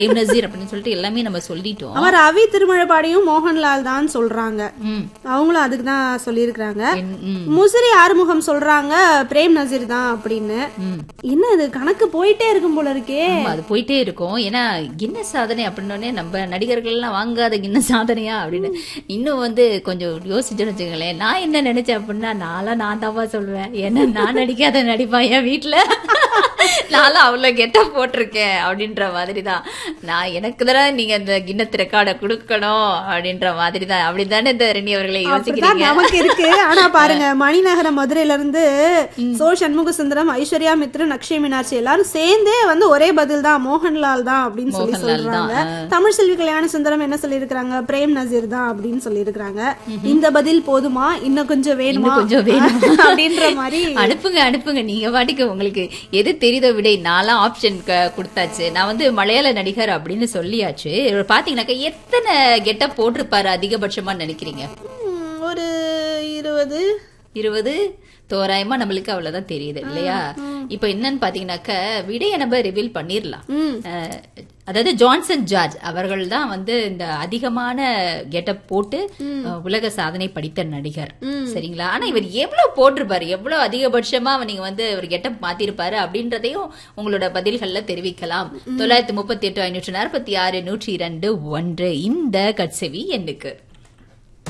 Frame Nazeer அப்படின்னு சொல்லிட்டு எல்லாமே நம்ம சொல்லிட்டோம் அவர் ரவி திருமழபாடியும் மோகன்லால் தான் சொல்றாங்க ம். அவங்களும் அதுக்கு தான் சொல்லியிருக்கிறாங்க என்- ம், முசிறி ஆறுமுகம் சொல்றாங்க பிரேம் நசீர் தான் அப்படின்னு ம். என்ன இது கணக்கு போயிட்டே இருக்கும் போல இருக்கே ஆமா, அது போயிட்டே இருக்கும் ஏன்னா என்ன சாதனை அப்படின்னோடனே நம்ம நடிகர்கள் எல்லாம் வாங்காத என்ன சாதனையா அப்படின்னு இன்னும் வந்து கொஞ்சம் யோசிச்சுன்னு வச்சுங்களேன் நான் என்ன நினைச்சேன் அப்படின்னா நான்லாம் நான் தாவா சொல்லுவேன் ஏன்னா நான் நடிக்காத நடிப்பா என் வீட்டுல நான்லாம் அவ்வளவு கெட்ட போட்டிருக்கேன் அப்படின்ற மாதிரி தான் நான் எனக்கு தானே நீங்க இந்த கின்னத் ரெக்கார்டை கொடுக்கணும் அப்படின்ற மாதிரி தான் அப்படித்தானே இந்த ரெணி அவர்களை அப்படிதான் யோசிக்கிறீங்க நமக்கு இருக்கு ஆனா பாருங்க மணிநகரம் மதுரையில இருந்து சோ சண்முக சுந்தரம் ஐஸ்வர்யா மித்ரன் அக்ஷய் மீனாட்சி எல்லாரும் சேர்ந்தே வந்து ஒரே பதில் தான் மோகன்லால் தான் அப்படின்னு சொல்லி மோகன்லால் தான், சொல்றாங்க தமிழ் செல்வி கல்யாண சுந்தரம் என்ன சொல்லியிருக்காங்க பிரேம் நசீர் தான் அப்படின்னு சொல்லியிருக்காங்க இந்த பதில் போதுமா இன்னும் கொஞ்சம் வேணுமா இன்னும் கொஞ்சம் வேணும். அப்படின்ற மாதிரி அனுப்புங்க அனுப்புங்க நீங்க பாட்டுக்கு உங்களுக்கு எது தெரியுதோ விடை நாலாம் ஆப்ஷன் கொடுத்தாச்சு நான் வந்து மலையாள நடிகர் அப்படின்னு சொல்லியாச்சு இவர் பாத்தீங்கன்னாக்கா எத்தனை கெட்ட போட்டிருப்பாரு அதிகபட்சமா நினைக்கிறீங்க ம், ஒரு இருபது இருபது தோராயமா நம்மளுக்கு அவ்வளவுதான் தெரியுது இல்லையா இப்ப என்னன்னு பாத்தீங்கன்னாக்க விடைய நம்ம ரிவீல் பண்ணிரலாம் ம். அஹ், அதாவது ஜான்சன் ஜார்ஜ் அவர்கள் தான் வந்து இந்த அதிகமான கெட்டப் போட்டு அஹ், உலக சாதனை படித்த நடிகர் சரிங்களா ஆனா இவர் எவ்வளவு போட்டிருப்பாரு எவ்வளவு அதிகபட்சமா நீங்க வந்து ஒரு கெட்டப் மாத்திருப்பாரு அப்படின்றதையும் உங்களோட பதில்கள்ல தெரிவிக்கலாம் தொள்ளாயிரத்தி முப்பத்தி எட்டு ஐநூற்று நாற்பத்தி ஆறு நூற்றி இரண்டு ஒன்று இந்த கட்செவி எண்ணுக்கு